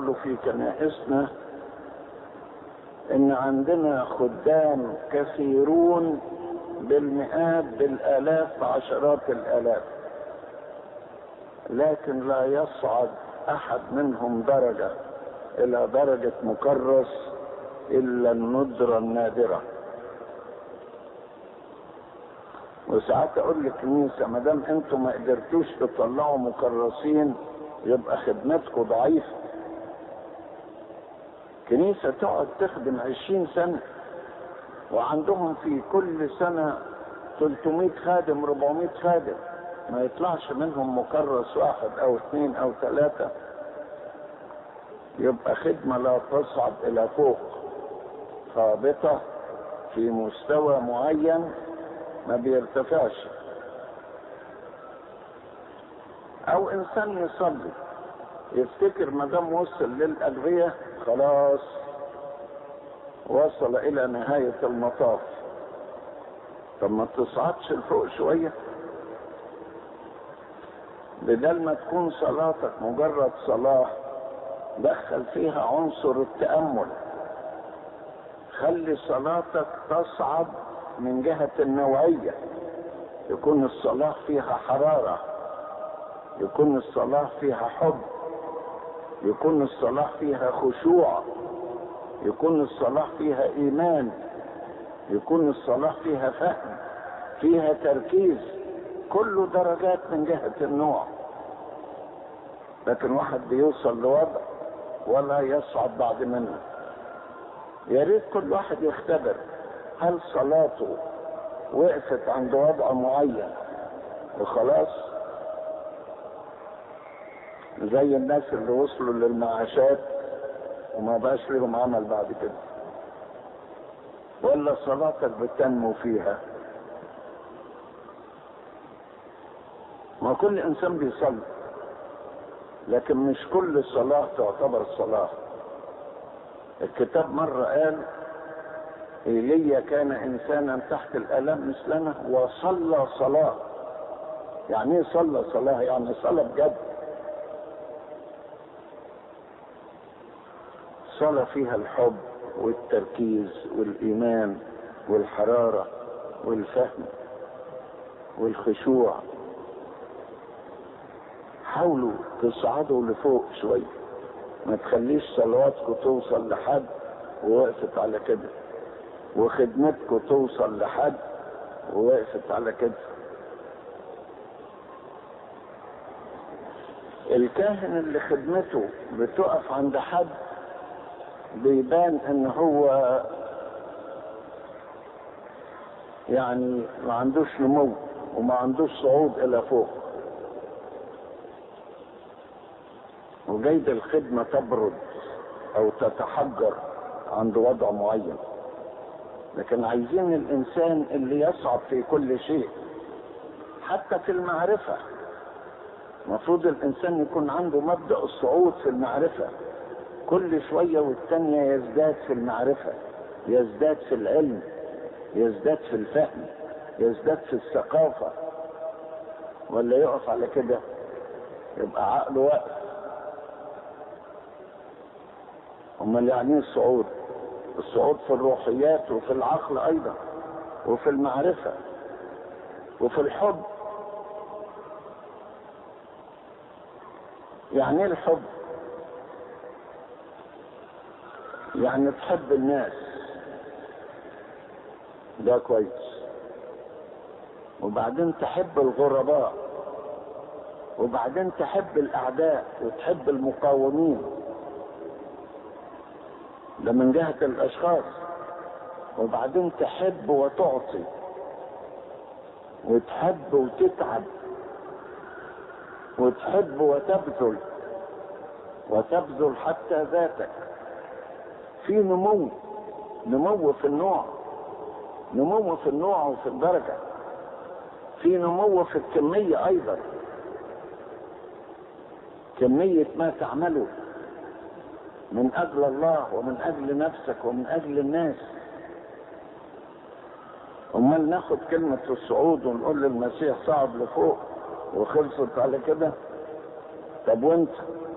له في كنائسنا ان عندنا خدام كثيرون بالمئات بالالاف بعشرات الالاف لكن لا يصعد احد منهم درجه الى درجه مكرس الا الندره النادره وساعات اقول للكنيسه ما دام انتم ما قدرتوش تطلعوا مكرسين يبقى خدمتكم ضعيفه كنيسه تقعد تخدم عشرين سنه وعندهم في كل سنه 300 خادم 400 خادم ما يطلعش منهم مكرس واحد او اثنين او ثلاثه يبقى خدمه لا تصعد الى فوق هابطه في مستوى معين ما بيرتفعش او انسان يصلي يفتكر ما دام وصل للاغبياء خلاص وصل الى نهايه المطاف طب ما تصعدش لفوق شويه بدل ما تكون صلاتك مجرد صلاه دخل فيها عنصر التامل خلي صلاتك تصعد من جهة النوعية يكون الصلاة فيها حرارة يكون الصلاة فيها حب يكون الصلاة فيها خشوع يكون الصلاة فيها إيمان يكون الصلاة فيها فهم فيها تركيز كله درجات من جهة النوع لكن واحد بيوصل لوضع ولا يصعد بعد منه يا ريت كل واحد يختبر هل صلاته وقفت عند وضع معين وخلاص زي الناس اللي وصلوا للمعاشات وما بقاش لهم عمل بعد كده ولا صلاتك بتنمو فيها ما كل انسان بيصلي لكن مش كل صلاة تعتبر صلاة الكتاب مرة قال ايليا كان انسانا تحت الالم مثلنا وصلى صلاه يعني ايه صلى صلاه يعني صلى بجد صلى فيها الحب والتركيز والايمان والحراره والفهم والخشوع حاولوا تصعدوا لفوق شويه ما تخليش صلواتكم توصل لحد ووقفت على كده وخدمتكم توصل لحد ووقفت على كده الكاهن اللي خدمته بتقف عند حد بيبان ان هو يعني ما عندوش نمو وما عندوش صعود الى فوق وجيد الخدمة تبرد او تتحجر عند وضع معين لكن عايزين الانسان اللي يصعد في كل شيء حتى في المعرفة المفروض الانسان يكون عنده مبدأ الصعود في المعرفة كل شوية والتانية يزداد في المعرفة يزداد في العلم يزداد في الفهم يزداد في الثقافة ولا يقف على كده يبقى عقله واقف امال يعني ايه الصعود الصعود في الروحيات وفي العقل ايضا وفي المعرفة وفي الحب يعني ايه الحب يعني تحب الناس ده كويس وبعدين تحب الغرباء وبعدين تحب الاعداء وتحب المقاومين ده من جهة الاشخاص وبعدين تحب وتعطي وتحب وتتعب وتحب وتبذل وتبذل حتى ذاتك في نمو نمو في النوع نمو في النوع وفي الدرجة في نمو في الكمية أيضا كمية ما تعمله من أجل الله ومن أجل نفسك ومن أجل الناس أمال ناخد كلمة الصعود ونقول للمسيح صعد لفوق وخلصت على كده طب وانت